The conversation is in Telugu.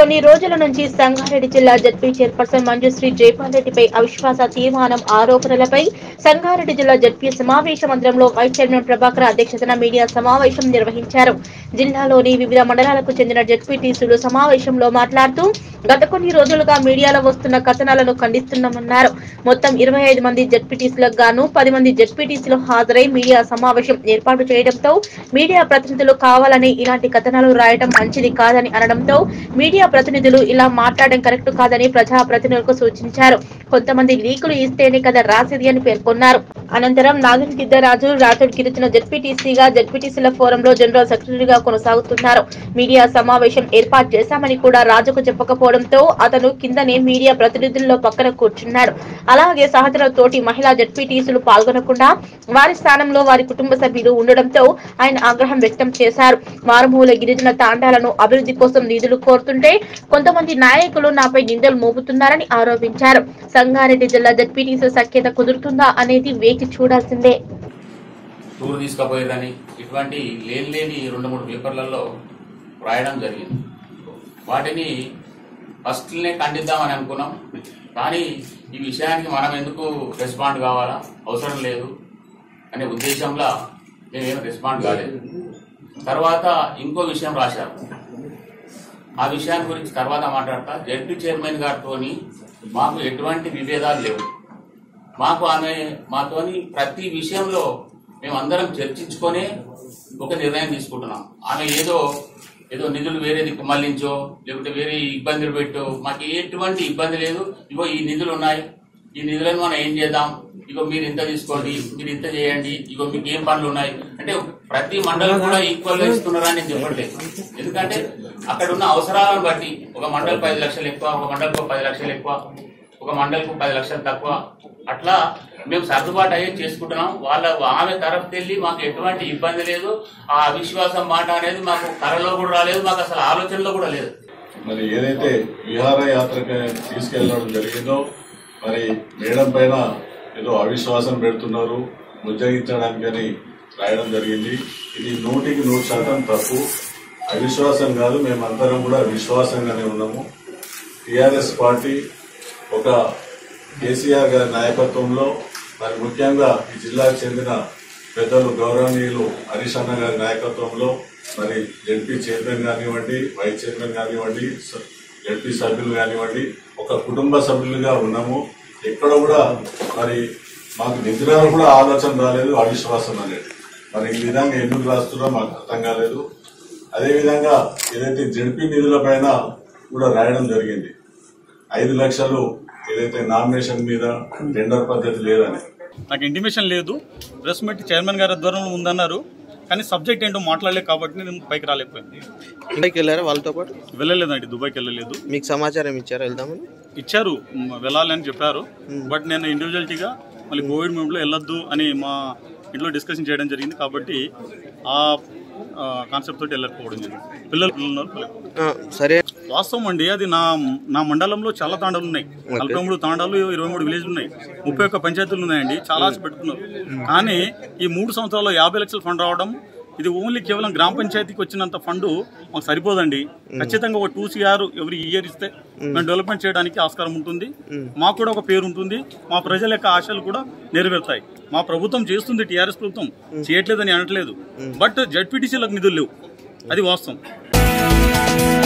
కొన్ని రోజుల నుంచి సంగారెడ్డి జిల్లా జడ్పీ చైర్పర్సన్ మంజుశ్రీ జైపాల్ రెడ్డిపై అవిశ్వాస తీర్మానం ఆరోపణలపై సంగారెడ్డి జిల్లా జడ్పీ సమావేశ మందిరంలో వైస్ చైర్మన్ ప్రభాకర్ అధ్యక్షతన మీడియా సమావేశం నిర్వహించారు జిల్లాలోని వివిధ మండలాలకు చెందిన జడ్పీటీసీలు సమావేశంలో మాట్లాడుతూ గత కొన్ని రోజులుగా మీడియాలో వస్తున్న కథనాలను ఖండిస్తున్నామన్నారు మొత్తం ఇరవై ఐదు మంది జడ్పీటీసీలకు గాను పది మంది జడ్పీటీసీలు హాజరై మీడియా సమావేశం ఏర్పాటు చేయడంతో మీడియా ప్రతినిధులు కావాలని ఇలాంటి కథనాలు రాయడం మంచిది కాదని అనడంతో మీడియా ప్రతినిధులు ఇలా మాట్లాడడం కరెక్ట్ కాదని ప్రజా ప్రతినిధులకు సూచించారు కొంతమంది లీకులు ఇస్తేనే కదా రాసేది అని పేర్కొన్నారు అనంతరం నాగన్ గిద్దరాజు రాథోడ్ గిరిజన జడ్పీటీసీగా జడ్పీటీసీల ఫోరంలో జనరల్ సెక్రటరీగా కొనసాగుతున్నారు మీడియా సమావేశం ఏర్పాటు చేశామని కూడా రాజుకు చెప్పకపోవడంతో అతను కిందనే మీడియా ప్రతినిధుల్లో పక్కన కూర్చున్నాడు అలాగే సహచర తోటి మహిళా జడ్పీటీసీలు పాల్గొనకుండా వారి స్థానంలో వారి కుటుంబ సభ్యులు ఉండడంతో ఆయన ఆగ్రహం వ్యక్తం చేశారు మారుమూల గిరిజన తాండాలను అభివృద్ధి కోసం నిధులు కోరుతుంటే కొంతమంది నాయకులు నాపై నిందలు మోపుతున్నారని ఆరోపించారు సంగారెడ్డి జిల్లా జడ్పీటీసీ సఖ్యత కుదురుతుందా అనేది వేచి చూడాల్సిందే టూర్ తీసుకుపోయేదని ఇటువంటి లేని లేని రెండు మూడు పేపర్లలో రాయడం జరిగింది వాటిని ఫస్ట్నే ఖండిద్దామని అనుకున్నాం కానీ ఈ విషయానికి మనం ఎందుకు రెస్పాండ్ కావాలా అవసరం లేదు అనే ఉద్దేశంలో మేమేం రెస్పాండ్ కాలేదు తర్వాత ఇంకో విషయం రాశారు ఆ విషయాన్ని గురించి తర్వాత మాట్లాడతా జడ్పీ చైర్మన్ గారితో మాకు ఎటువంటి విభేదాలు లేవు మాకు ఆమె మాతోని ప్రతి విషయంలో మేమందరం చర్చించుకొని ఒక నిర్ణయం తీసుకుంటున్నాం ఆమె ఏదో ఏదో నిధులు వేరే దిక్కు మళ్లించో లేకపోతే వేరే ఇబ్బందులు పెట్టో మాకు ఎటువంటి ఇబ్బంది లేదు ఇగో ఈ నిధులు ఉన్నాయి ఈ నిధులను మనం ఏం చేద్దాం ఇగో మీరు ఇంత తీసుకోండి మీరు ఇంత చేయండి ఇగో మీకు ఏం పనులు ఉన్నాయి అంటే ప్రతి మండలం కూడా ఈక్వల్ గా ఇస్తున్నారని నేను చెప్పట్లేదు ఎందుకంటే అక్కడ ఉన్న అవసరాలను బట్టి ఒక మండలి పది లక్షలు ఎక్కువ ఒక మండలికి పది లక్షలు ఎక్కువ ఒక మండలికి పది లక్షలు తక్కువ అట్లా మేము సర్దుబాటు అయ్యే చేసుకుంటున్నాం వాళ్ళ ఆమె తరఫు వెళ్ళి మాకు ఎటువంటి ఇబ్బంది లేదు ఆ అవిశ్వాసం మాట అనేది మాకు కరలో కూడా రాలేదు మాకు అసలు ఆలోచనలో కూడా లేదు మరి ఏదైతే విహార యాత్రకు తీసుకెళ్లడం జరిగిందో మరి మేడం పైన ఏదో అవిశ్వాసం పెడుతున్నారు ముజ్జగించడానికని రాయడం జరిగింది ఇది నూటికి నూరు శాతం తప్పు అవిశ్వాసం కాదు మేమందరం కూడా విశ్వాసంగానే ఉన్నాము టిఆర్ఎస్ పార్టీ ఒక కేసీఆర్ గారి నాయకత్వంలో మరి ముఖ్యంగా ఈ జిల్లాకు చెందిన పెద్దలు గౌరవనీయులు హరీష్ అన్న గారి నాయకత్వంలో మరి జడ్పీ చైర్మన్ కానివ్వండి వైస్ చైర్మన్ కానివ్వండి స- జడ్పీ సభ్యులు కానివ్వండి ఒక కుటుంబ సభ్యులుగా ఉన్నాము ఎక్కడ కూడా మరి మాకు నిద్రలో కూడా ఆలోచన రాలేదు అవిశ్వాసం అనేది మరి ఈ విధంగా ఎందుకు రాస్తున్నారో మాకు అర్థం కాలేదు అదేవిధంగా ఏదైతే జడ్పీ నిధుల పైన కూడా రాయడం జరిగింది ఐదు లక్షలు ఏదైతే నామినేషన్ మీద టెండర్ పద్ధతి లేదని నాకు ఇంటిమేషన్ లేదు ప్రెస్ మీట్ చైర్మన్ గారి ఆధ్వర్యంలో ఉందన్నారు కానీ సబ్జెక్ట్ ఏంటో మాట్లాడలేదు కాబట్టి నేను పైకి రాలేకపోయాను ఇంటికి వెళ్ళారా వాళ్ళతో పాటు వెళ్ళలేదండి దుబాయ్కి వెళ్ళలేదు మీకు సమాచారం ఇచ్చారా వెళ్దామని ఇచ్చారు మ్, వెళ్ళాలని చెప్పారు బట్ నేను ఇండివిజువాలిటీగా మళ్ళీ కోవిడ్ మూమెంట్లో వెళ్ళొద్దు అని మా ఇంట్లో డిస్కషన్ చేయడం జరిగింది కాబట్టి ఆ కాన్సెప్ట్ తోటి వెళ్ళకపోవడం జరిగింది పిల్లలు పిల్లలు ఉన్నారు, పిల్లలు. ఆ, సరే వాస్తవం అండి అది నా నా మండలంలో చాలా తాండాలు ఉన్నాయి నలభై మూడు తాండాలు ఇరవై మూడు విలేజ్లు ఉన్నాయి ముప్పై ఒక్క పంచాయతీలు ఉన్నాయండి చాలా ఆశ పెట్టుకున్నారు కానీ ఈ మూడు సంవత్సరాల్లో యాభై లక్షల ఫండ్ రావడం ఇది ఓన్లీ కేవలం గ్రామ పంచాయతీకి వచ్చినంత ఫండ్ మాకు సరిపోదండి ఖచ్చితంగా ఒక టూ సిఆర్ ఎవరి ఇయర్ ఇస్తే మేము డెవలప్మెంట్ చేయడానికి ఆస్కారం ఉంటుంది మాకు కూడా ఒక పేరు ఉంటుంది మా ప్రజల యొక్క ఆశలు కూడా నెరవేరుతాయి మా ప్రభుత్వం చేస్తుంది టీఆర్ఎస్ ప్రభుత్వం చేయట్లేదని అనట్లేదు బట్ జడ్పీటీసీలకు నిధులు లేవు అది వాస్తవం